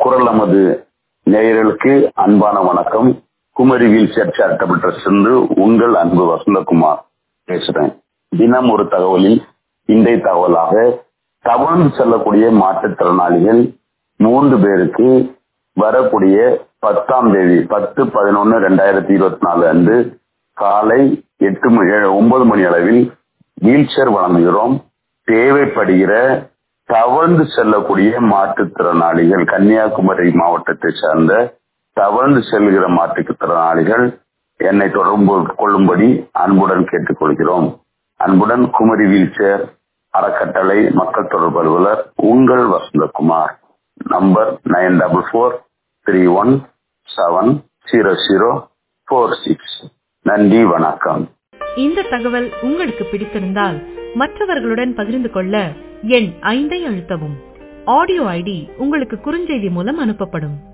குரல் நமது நேயர்களுக்கு அன்பான வணக்கம் Kumari wheel chair charitable trust இருந்து உங்கள் அன்பு வசந்தகுமார் பேசுறேன் தினம் ஒரு தகவலில் இன்றைய தகவலாக தவழ்ந்து செல்லக்கூடிய மாற்றுத்திறனாளிகள் மூன்று பேருக்கு வரக்கூடிய பத்தாம் தேதி பத்து பதினொன்னு ரெண்டாயிரத்தி இருபத்தி நாலு அன்று காலை எட்டு மணி ஒன்பது மணி அளவில் வீல் சேர் வழங்குகிறோம் தேவைப்படுகிற தவழ்ந்து செல்லக்கூடிய மாற்றுத்திறனாளிகள் கன்னியாகுமரி மாவட்டத்தை சார்ந்த தவழ்ந்து செல்கிற மாற்றுத்திறனாளிகள் என்னை தொடர்பு கொள்ளும்படி அன்புடன் கேட்டுக்கொள்கிறோம் அன்புடன் குமரி வீல் சேர் அறக்கட்டளை மக்கள் தொடர்பு அலுவலர் உங்கள் Vasanthakumar number nine double four three one seven zero zero four six நன்றி வணக்கம் இந்த தகவல் உங்களுக்கு பிடித்திருந்தால் மற்றவர்களுடன் பகிர்ந்து கொள்ள எண் ஐந்தை அழுத்தவும் ஆடியோ ஐடி உங்களுக்கு குறுஞ்செய்தி மூலம் அனுப்பப்படும்